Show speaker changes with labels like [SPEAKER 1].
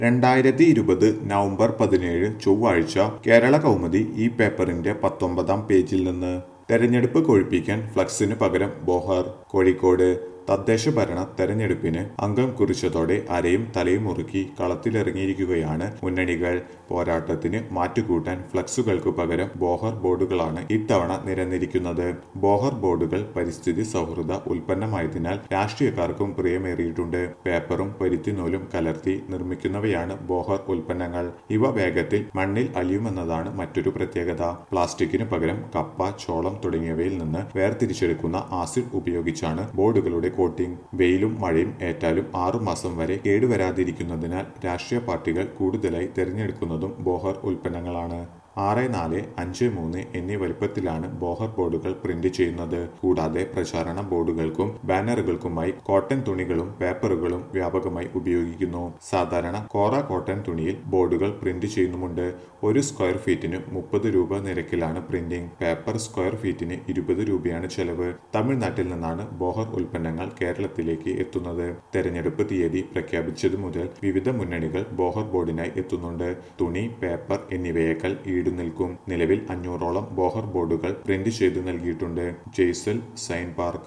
[SPEAKER 1] രണ്ടായിരത്തി ഇരുപത് നവംബർ പതിനേഴ് ചൊവ്വാഴ്ച കേരള കൗമുദി ഈ പേപ്പറിന്റെ പത്തൊമ്പതാം പേജിൽ നിന്ന് തെരഞ്ഞെടുപ്പ് കൊഴിപ്പിക്കാൻ ഫ്ലക്സിന് പകരം ബോഹർ കോഴിക്കോട് തദ്ദേശ ഭരണ തെരഞ്ഞെടുപ്പിന് അംഗം കുറിച്ചതോടെ അരയും തലയും മുറുക്കി കളത്തിലിറങ്ങിയിരിക്കുകയാണ് മുന്നണികൾ പോരാട്ടത്തിന് മാറ്റുകൂട്ടാൻ ഫ്ലക്സുകൾക്ക് പകരം ബോഹർ ബോർഡുകളാണ് ഇത്തവണ നിരന്നിരിക്കുന്നത് ബോഹർ ബോർഡുകൾ പരിസ്ഥിതി സൗഹൃദ ഉൽപ്പന്നമായതിനാൽ രാഷ്ട്രീയക്കാർക്കും പ്രിയമേറിയിട്ടുണ്ട് പേപ്പറും പരുത്തിനൂലും കലർത്തി നിർമ്മിക്കുന്നവയാണ് ബോഹർ ഉൽപ്പന്നങ്ങൾ ഇവ വേഗത്തിൽ മണ്ണിൽ അലിയുമെന്നതാണ് മറ്റൊരു പ്രത്യേകത പ്ലാസ്റ്റിക്കിന് പകരം കപ്പ ചോളം തുടങ്ങിയവയിൽ നിന്ന് വേർതിരിച്ചെടുക്കുന്ന ആസിഡ് ഉപയോഗിച്ചാണ് ബോർഡുകളുടെ കോട്ടിംഗ് വെയിലും മഴയും ഏറ്റാലും ആറുമാസം വരെ കേടുവരാതിരിക്കുന്നതിനാൽ രാഷ്ട്രീയ പാർട്ടികൾ കൂടുതലായി തിരഞ്ഞെടുക്കുന്നതും ബോഹർ ഉൽപ്പന്നങ്ങളാണ് ആറ് നാല് അഞ്ച് മൂന്ന് എന്നീ വലുപ്പത്തിലാണ് ബോഹർ ബോർഡുകൾ പ്രിന്റ് ചെയ്യുന്നത് കൂടാതെ പ്രചാരണ ബോർഡുകൾക്കും ബാനറുകൾക്കുമായി കോട്ടൺ തുണികളും പേപ്പറുകളും വ്യാപകമായി ഉപയോഗിക്കുന്നു സാധാരണ കോറ കോട്ടൺ തുണിയിൽ ബോർഡുകൾ പ്രിന്റ് ചെയ്യുന്നുമുണ്ട് ഒരു സ്ക്വയർ ഫീറ്റിന് മുപ്പത് രൂപ നിരക്കിലാണ് പ്രിന്റിംഗ് പേപ്പർ സ്ക്വയർ ഫീറ്റിന് ഇരുപത് രൂപയാണ് ചെലവ് തമിഴ്നാട്ടിൽ നിന്നാണ് ബോഹർ ഉൽപ്പന്നങ്ങൾ കേരളത്തിലേക്ക് എത്തുന്നത് തെരഞ്ഞെടുപ്പ് തീയതി പ്രഖ്യാപിച്ചതു മുതൽ വിവിധ മുന്നണികൾ ബോഹർ ബോർഡിനായി എത്തുന്നുണ്ട് തുണി പേപ്പർ എന്നിവയേക്കാൾ ഈടു നിൽക്കും നിലവിൽ അഞ്ഞൂറോളം ബോഹർ ബോർഡുകൾ പ്രിന്റ് ചെയ്തു നൽകിയിട്ടുണ്ട് ജെയ്സൽ സൈൻ പാർക്ക്